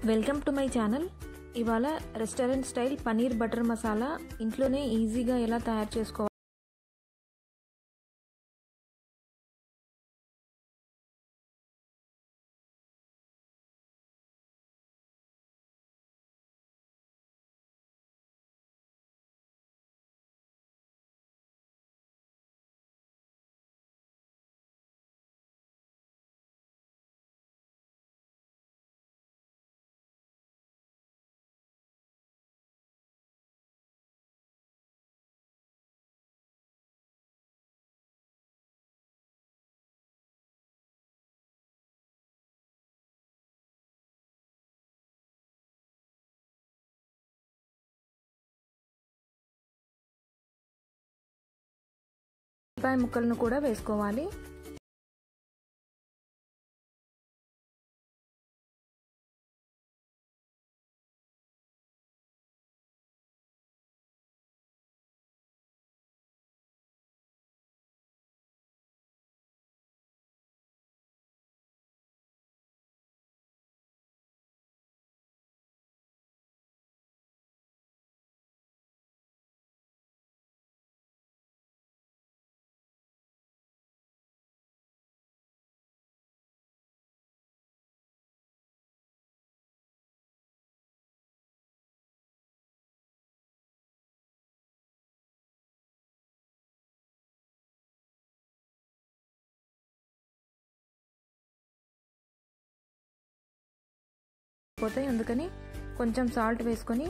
welcome to my channel ఇవాళ restaurant style paneer butter masala ఇంట్లోనే ఈజీగా ఎలా తయారు చేసుకోవాలి ఉల్లిపాయ ముక్కలను కూడా వేసుకోవాలి పోతాయి అందుకని కొంచెం సాల్ట్ వేసుకొని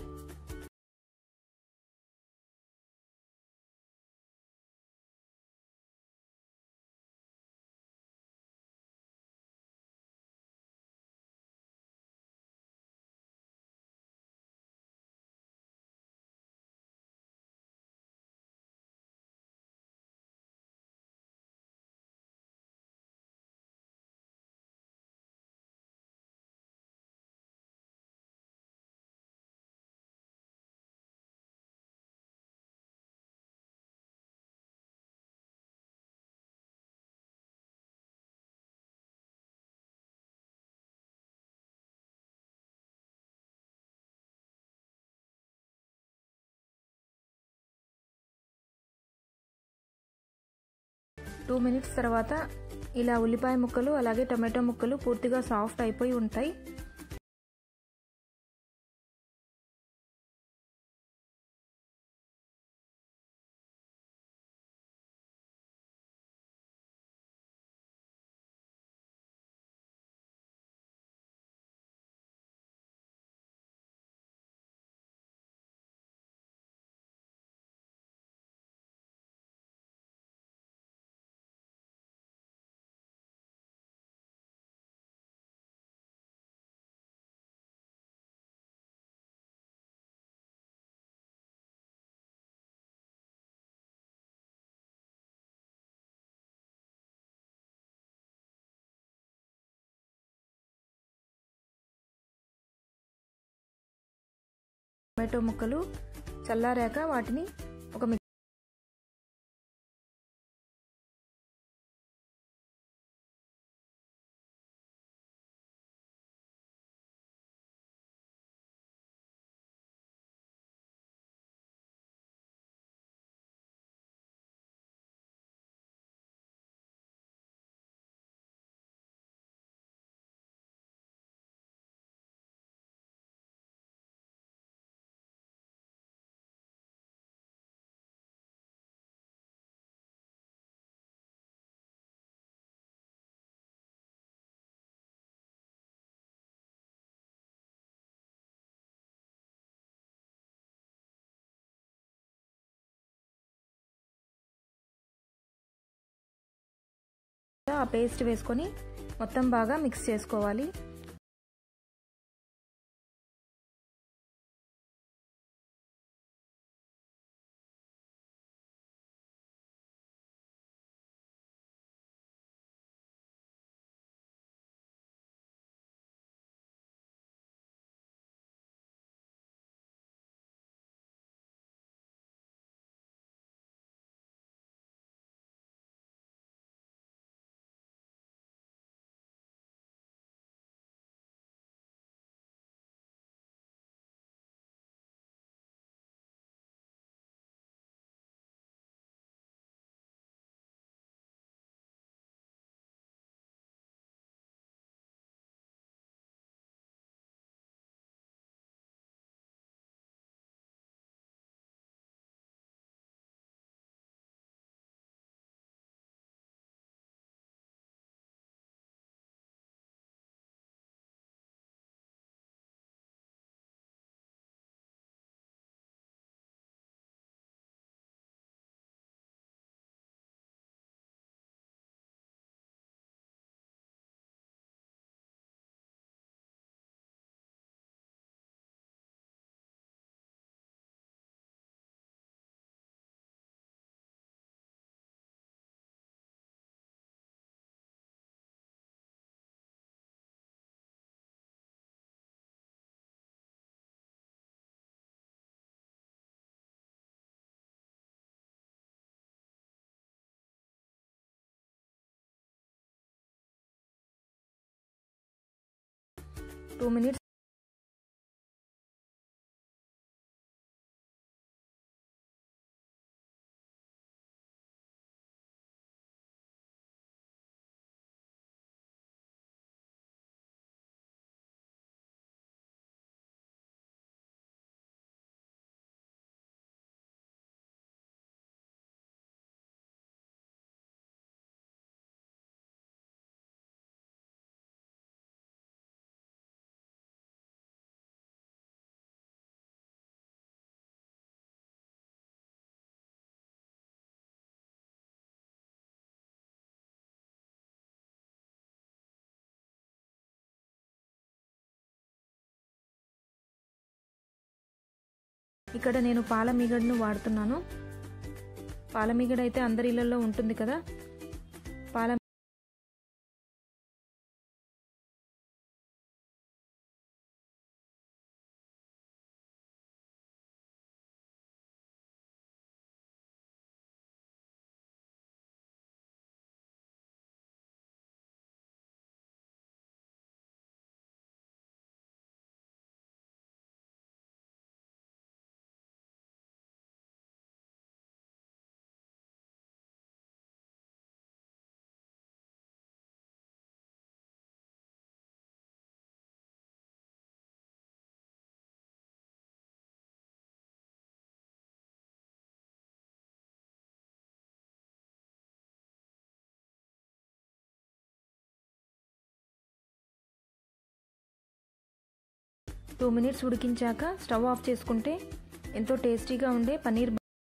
టూ మినిట్స్ తర్వాత ఇలా ఉల్లిపాయ ముక్కలు అలాగే టమాటో ముక్కలు పూర్తిగా సాఫ్ట్ అయిపోయి ఉంటాయి టమాటో ముక్కలు చల్లారాక వాటిని ఒక ఆ పేస్ట్ వేసుకొని మొత్తం బాగా మిక్స్ చేసుకోవాలి టూ మినిట్స్ ఇక్కడ నేను పాల మీగడను వాడుతున్నాను పాల మీగడ అయితే అందరి ఇళ్లలో ఉంటుంది కదా పాల టూ మినిట్స్ ఉడికించాక స్టవ్ ఆఫ్ చేసుకుంటే ఎంతో టేస్టీగా ఉండే పన్నీర్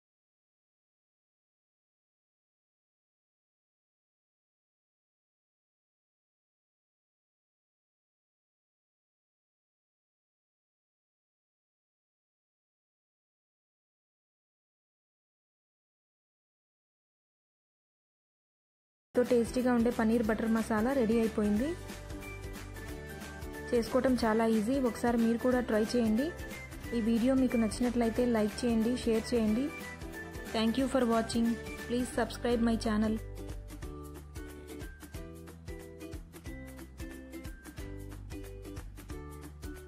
ఎంతో టేస్టీగా ఉండే పన్నీర్ బటర్ మసాలా రెడీ అయిపోయింది చేసుకోవటం చాలా ఈజీ ఒకసారి మీరు కూడా ట్రై చేయండి ఈ వీడియో మీకు నచ్చినట్లయితే లైక్ చేయండి షేర్ చేయండి thank you for watching please subscribe my channel